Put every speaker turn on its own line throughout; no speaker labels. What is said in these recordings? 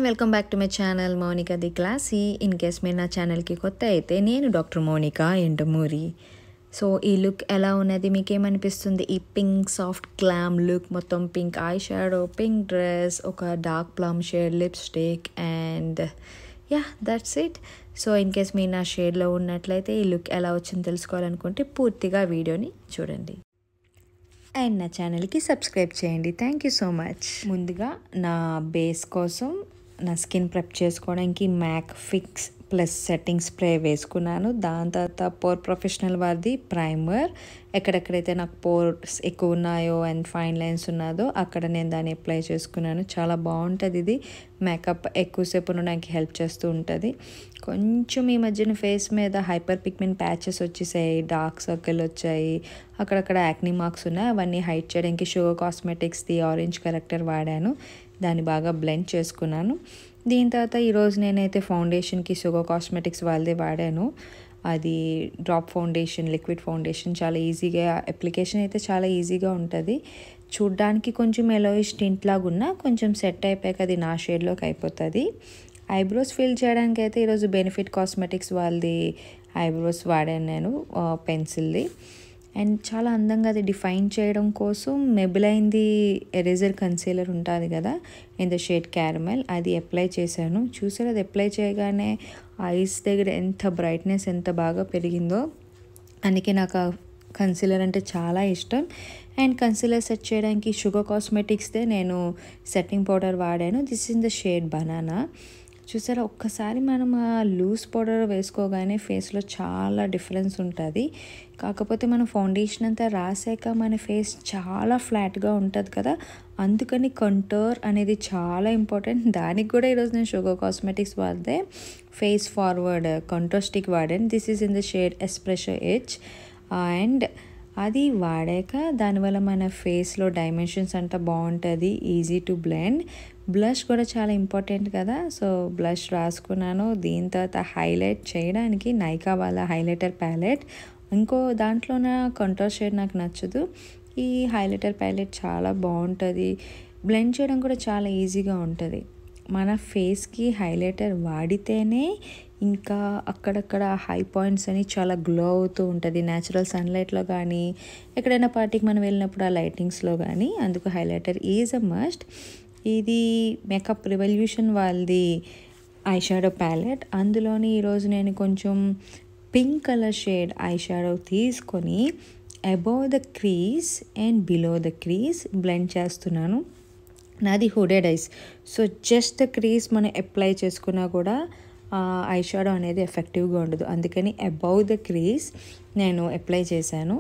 and welcome back to my channel Mounika the classy in case మీరు నా ఛానల్కి కొత్త అయితే నేను డాక్టర్ మౌనిక ఎండమూరి సో ఈ లుక్ ఎలా ఉన్నది మీకేమనిపిస్తుంది ఈ పింక్ సాఫ్ట్ గ్లామ్ లుక్ మొత్తం pink eye shadow pink dress ఒక dark plum shade lipstick and ya that's it so in case మీరు నా షేడ్లో ఉన్నట్లయితే ఈ లుక్ ఎలా వచ్చిందో తెలుసుకోవాలనుకుంటే పూర్తిగా వీడియోని చూడండి అండ్ నా ఛానల్కి సబ్స్క్రైబ్ చేయండి థ్యాంక్ యూ సో మచ్ ముందుగా నా బేస్ కోసం నా స్కిన్ ప్రెప్ చేసుకోవడానికి MAC fix plus setting spray వేసుకున్నాను దాని తర్వాత పోర్ ప్రొఫెషనల్ వారిది ప్రైమర్ ఎక్కడెక్కడైతే నాకు పోర్స్ ఎక్కువ ఉన్నాయో అండ్ ఫైన్ లైన్స్ ఉన్నదో అక్కడ నేను దాన్ని అప్లై చేసుకున్నాను చాలా బాగుంటుంది ఇది మేకప్ ఎక్కువసేపు ఉండడానికి హెల్ప్ చేస్తూ ఉంటుంది కొంచెం ఈ మధ్యన ఫేస్ మీద హైపర్ పిగ్మెంట్ ప్యాచెస్ వచ్చేసాయి డార్క్ సర్కిల్ వచ్చాయి అక్కడక్కడ యాక్నీ మార్క్స్ ఉన్నాయి అవన్నీ హైట్ చేయడానికి షుగర్ కాస్మెటిక్స్ది ఆరెంజ్ కరెక్టర్ వాడాను దాన్ని బాగా బ్లెండ్ చేసుకున్నాను దీని తర్వాత ఈరోజు నేనైతే ఫౌండేషన్కి షుగర్ కాస్మెటిక్స్ వాళ్ళదే వాడాను అది డ్రాప్ ఫౌండేషన్ లిక్విడ్ ఫౌండేషన్ చాలా ఈజీగా అప్లికేషన్ అయితే చాలా ఈజీగా ఉంటుంది చూడ్డానికి కొంచెం ఎలోయిష్ టింట్ లాగా ఉన్నా కొంచెం సెట్ అయిపోయాక అది నా షేడ్లోకి అయిపోతుంది ఐబ్రోస్ ఫిల్ చేయడానికి అయితే ఈరోజు బెనిఫిట్ కాస్మెటిక్స్ వాళ్ళది ఐబ్రోస్ వాడాను నేను పెన్సిల్ది అండ్ చాలా అందంగా అది డిఫైన్ చేయడం కోసం మెబిలైన్ది ఎరేజర్ కన్సీలర్ ఉంటుంది కదా ఇన్ ద షేడ్ క్యారమెల్ అది అప్లై చేశాను చూసారు అది అప్లై చేయగానే ఐస్ దగ్గర ఎంత బ్రైట్నెస్ ఎంత బాగా పెరిగిందో అందుకే నాకు ఆ కన్సీలర్ అంటే చాలా ఇష్టం అండ్ కన్సీలర్ సెట్ చేయడానికి షుగర్ కాస్మెటిక్స్దే నేను సెట్టింగ్ పౌడర్ వాడాను this in the shade banana చూసారా ఒక్కసారి మనం ఆ లూజ్ పౌడర్ వేసుకోగానే ఫేస్లో చాలా డిఫరెన్స్ ఉంటుంది కాకపోతే మనం ఫౌండేషన్ అంతా రాసాక మన ఫేస్ చాలా ఫ్లాట్గా ఉంటుంది కదా అందుకని కంటోర్ అనేది చాలా ఇంపార్టెంట్ దానికి కూడా ఈరోజు నేను షుగర్ కాస్మెటిక్స్ వాడితే ఫేస్ ఫార్వర్డ్ కంటోర్ స్టిక్ వాడాను this is in the shade espresso హెచ్ అండ్ అది వాడాక దానివల్ల మన ఫేస్లో డైమెన్షన్స్ అంతా బాగుంటుంది ఈజీ టు బ్లెండ్ బ్లష్ కూడా చాలా ఇంపార్టెంట్ కదా సో బ్లష్ రాసుకున్నాను దీని తర్వాత హైలైట్ చేయడానికి నైకా వాళ్ళ హైలైటర్ ప్యాలెట్ ఇంకో దాంట్లో నా కంట్రోల్ షేడ్ నాకు నచ్చదు ఈ హైలైటర్ ప్యాలెట్ చాలా బాగుంటుంది బ్లెండ్ చేయడం కూడా చాలా ఈజీగా ఉంటుంది మన ఫేస్కి హైలైటర్ వాడితేనే ఇంకా అక్కడక్కడ హై పాయింట్స్ అని చాలా గ్లో అవుతూ ఉంటుంది న్యాచురల్ సన్లైట్లో కానీ ఎక్కడైనా పార్టీకి మనం వెళ్ళినప్పుడు ఆ లైటింగ్స్లో కానీ అందుకు హైలైటర్ ఈజ్ అ మస్ట్ ఇది మేకప్ రివల్యూషన్ వాళ్ళది ఐ షాడో ప్యాలెట్ అందులోని ఈరోజు నేను కొంచెం pink colour shade eye shadow తీసుకొని above the crease and below the crease blend చేస్తున్నాను నాది hooded eyes so just the crease మనం అప్లై చేసుకున్నా కూడా ఐ షాడో అనేది ఎఫెక్టివ్గా ఉండదు అందుకని అబౌవ్ ద క్రీజ్ నేను అప్లై చేశాను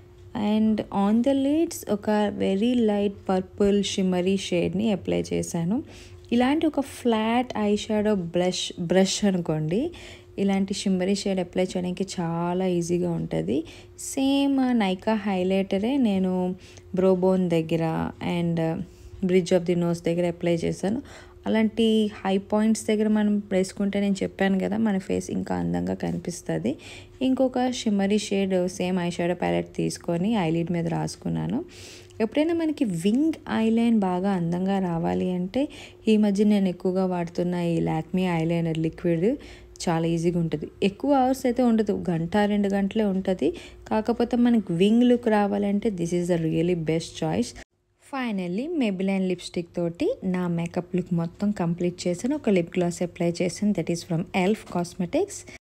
అండ్ ఆన్ ద లీడ్స్ ఒక వెరీ లైట్ పర్పుల్ షిమ్మరీ షేడ్ని అప్లై చేశాను ఇలాంటి ఒక flat eye shadow brush brush అనుకోండి ఇలాంటి షిమ్మరీ షేడ్ అప్లై చేయడానికి చాలా ఈజీగా ఉంటుంది సేమ్ నైకా హైలైటరే నేను బ్రోబోన్ దగ్గర and bridge of the nose దగ్గర అప్లై చేశాను అలాంటి హై పాయింట్స్ దగ్గర మనం వేసుకుంటే నేను చెప్పాను కదా మన ఫేస్ ఇంకా అందంగా కనిపిస్తుంది ఇంకొక shimmery shade same eye shadow palette తీసుకొని ఐలిడ్ మీద రాసుకున్నాను ఎప్పుడైనా మనకి వింగ్ ఐలైన్ బాగా అందంగా రావాలి అంటే ఈ మధ్య నేను ఎక్కువగా వాడుతున్న ఈ లాక్మీ ఐలైనర్ లిక్విడ్ చాలా ఈజీగా ఉంటుంది ఎక్కువ అవర్స్ అయితే ఉండదు గంట రెండు గంటలే ఉంటుంది కాకపోతే మనకి వింగ్ లుక్ రావాలంటే this is the really best choice finally Maybelline lipstick తోటి నా మేకప్ లుక్ మొత్తం కంప్లీట్ చేశాను ఒక లిప్ గ్లాస్ అప్లై చేశాను that is from elf cosmetics